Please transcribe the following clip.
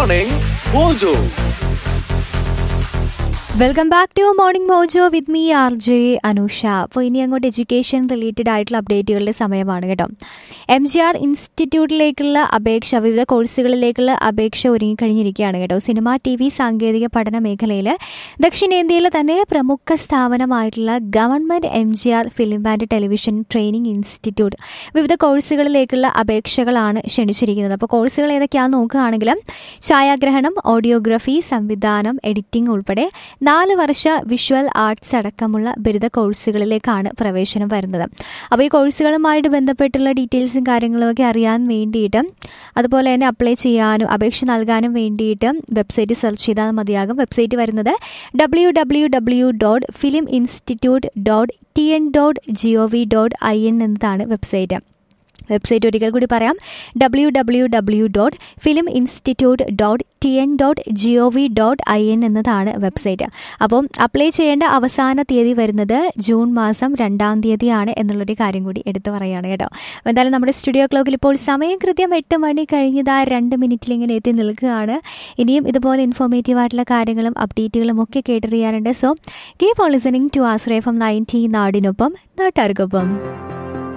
Morning Mojo. Welcome back to morning Mojo with me R J Anusha അപ്പോൾ ഇനി അങ്ങോട്ട് education related ആയിട്ടുള്ള അപ്ഡേറ്റുകളുടെ സമയമാണ് കേട്ടോ എം ജി ആർ ഇൻസ്റ്റിറ്റ്യൂട്ടിലേക്കുള്ള അപേക്ഷ വിവിധ കോഴ്സുകളിലേക്കുള്ള അപേക്ഷ ഒരുങ്ങിക്കഴിഞ്ഞിരിക്കുകയാണ് കേട്ടോ സിനിമ ടി വി സാങ്കേതിക പഠന മേഖലയിൽ ദക്ഷിണേന്ത്യയിലെ തന്നെ പ്രമുഖ സ്ഥാപനമായിട്ടുള്ള government M G R film and television training institute വിവിധ കോഴ്സുകളിലേക്കുള്ള അപേക്ഷകളാണ് ക്ഷണിച്ചിരിക്കുന്നത് അപ്പോൾ കോഴ്സുകൾ ഏതൊക്കെയാണെന്ന് നോക്കുകയാണെങ്കിൽ ഛായാഗ്രഹണം ഓഡിയോഗ്രഫി സംവിധാനം എഡിറ്റിംഗ് ഉൾപ്പെടെ നാല് വർഷ വിഷ്വൽ ആർട്സ് അടക്കമുള്ള ബിരുദ കോഴ്സുകളിലേക്കാണ് പ്രവേശനം വരുന്നത് അപ്പോൾ ഈ കോഴ്സുകളുമായിട്ട് ബന്ധപ്പെട്ടുള്ള ഡീറ്റെയിൽസും കാര്യങ്ങളും ഒക്കെ അറിയാൻ വേണ്ടിയിട്ട് അതുപോലെ തന്നെ അപ്ലൈ ചെയ്യാനും അപേക്ഷ നൽകാനും വേണ്ടിയിട്ട് വെബ്സൈറ്റ് സെർച്ച് ചെയ്താൽ മതിയാകും വെബ്സൈറ്റ് വരുന്നത് W W W dot film institute dot T N dot G O V dot I N എന്നതാണ് വെബ്സൈറ്റ് വെബ്സൈറ്റ് ഒരിക്കൽ കൂടി പറയാം W W W dot film institute dot T N dot G O V dot I N എന്നതാണ് website അപ്പം apply ചെയ്യേണ്ട അവസാന തീയതി വരുന്നത് ജൂൺ മാസം രണ്ടാം തീയതിയാണ് എന്നുള്ളൊരു കാര്യം കൂടി എടുത്തു പറയുകയാണ് കേട്ടോ അപ്പോൾ എന്തായാലും നമ്മുടെ സ്റ്റുഡിയോ ക്ലോക്കിൽ ഇപ്പോൾ സമയം കൃത്യം എട്ട് മണി കഴിഞ്ഞത് ആ രണ്ട് മിനിറ്റിൽ ഇങ്ങനെ എത്തി നിൽക്കുകയാണ് ഇനിയും ഇതുപോലെ ഇൻഫോർമേറ്റീവ് ആയിട്ടുള്ള കാര്യങ്ങളും അപ്ഡേറ്റുകളും ഒക്കെ കേട്ടറിയാറുണ്ട് so keep on listening to Ashraya from ninety നാടിനൊപ്പം നാട്ടുകാർക്കൊപ്പം